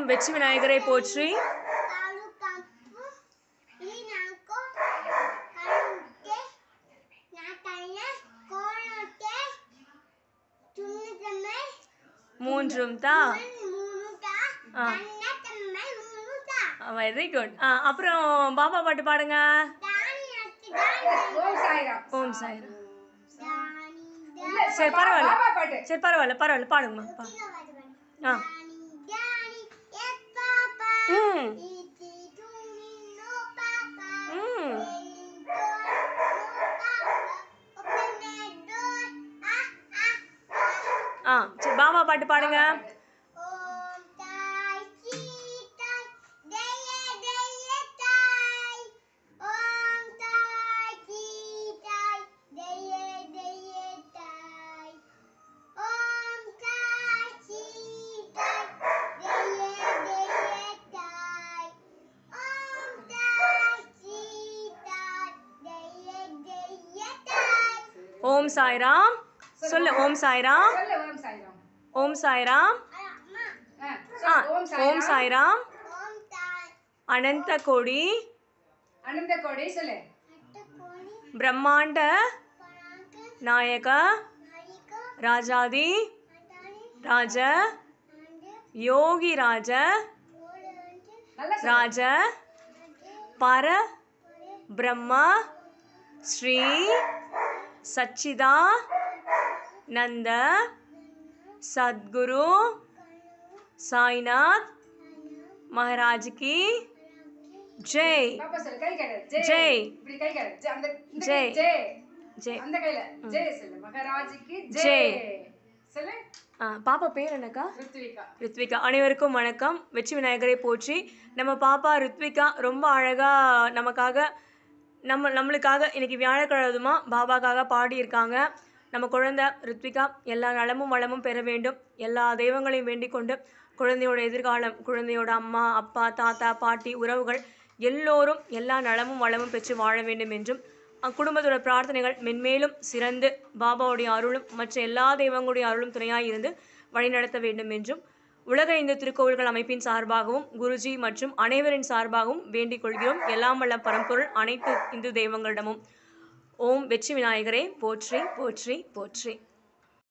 வெற்றி விநாயகரை போற்றி Lalu kampung ini nangko kalute natanya kolote tunne மூன்றும் தா munuta Ah. tanna temen munuta very good அப்புறம் பாபா பாட்டு பாடுங்க dani atti dani ஓம் சாய்ராம் ஓம் சாய்ராம் dani இல்ல, சரி பா- பரவாயில்ல பாபா பாட்டு சரி பரவாயில்ல பரவாயில்ல பாடுங்கம்மா பா ஆ dani dani yes papa ம் iti tumi no papa ம் Opening door, no papa. Open the door. Ah, ah, ah. ஆ சரி பாபா பாட்டு பாடுங்க Om Tai Chi Tai, Deye Deye Tai. Om Tai Chi Tai, Deye Deye Tai. Om Tai Chi Tai, Deye Deye Tai. Om Tai Chi Tai, Deye Deye Tai. ஓம் சாய்ராம் சொல்லு ஓம் சாய்ராம் சொல்லு ஓம் சாய்ராம் ஓம் Sairam Amak, ஆ, ஆ சொல்லு ஓம் ஓம் Sairam Sairam Om Tai. அனந்த கோடி அனந்த கோடி சொல்லு Ada koni, பிரம்மாண்ட parangka, நாயக narika, ராஜாதி adani, ராஜ anda, யோகி ராஜ oda anda, நல்லா சொல்லு. ராஜ ada, பர pare, பிரம்ம ஸ்ரீ சச்சிதா நந்த சத்குரு சாய்நாத் மகாராஜ் கி ஜெய் பாப்பா சொல்லு கை கடு ஜெய் ஜெய். இப்படி கை கடு ஜெய். அந்த இந்த கை, ஜெய். ஜெய் ஜெய் அந்த கையில ஜெய் சொல்லு மகாராஜுக்கு ஜெய். ஜெய் சொல்லு ஆ, பாப்பா பேர் என்னக்கா ருத்விகா ரித்விகா அனைவருக்கும் வணக்கம் வெற்றி விநாயகரை போற்றி நம்ம பாப்பா ரித்விகா ரொம்ப அழகாக நமக்காக நம்ம நம்மளுக்காக இன்னைக்கு வியாழக்கிழதுமா பாபாக்காக பாடியிருக்காங்க நம்ம குழந்தை ரித்விகா எல்லா நலமும் வளமும் பெற வேண்டும் எல்லா தெய்வங்களையும் வேண்டிக் கொண்டு குழந்தையோட எதிர்காலம் குழந்தையோட அம்மா அப்பா தாத்தா பாட்டி உறவுகள் எல்லோரும் எல்லா நலமும் வளமும் பெற்று வாழ வேண்டும் என்றும் அக்குடும்பத்தோட பிரார்த்தனைகள் மென்மேலும் சிறந்து பாபாவுடைய அருளும் மற்ற எல்லா தெய்வங்களுடைய அருளும் துணையாய் இருந்து வழிநடத்த வேண்டும் என்றும் உலக இந்து திருக்கோவில்கள் அமைப்பின் சார்பாகவும் குருஜி மற்றும் அனைவரின் சார்பாகவும் வேண்டிக் கொள்கிறோம் எல்லாம் வல்ல பரம்பொருள் அனைத்து இந்து தெய்வங்களிடமும் ஓம் வெற்றி விநாயகரே போற்றி போற்றி போற்றி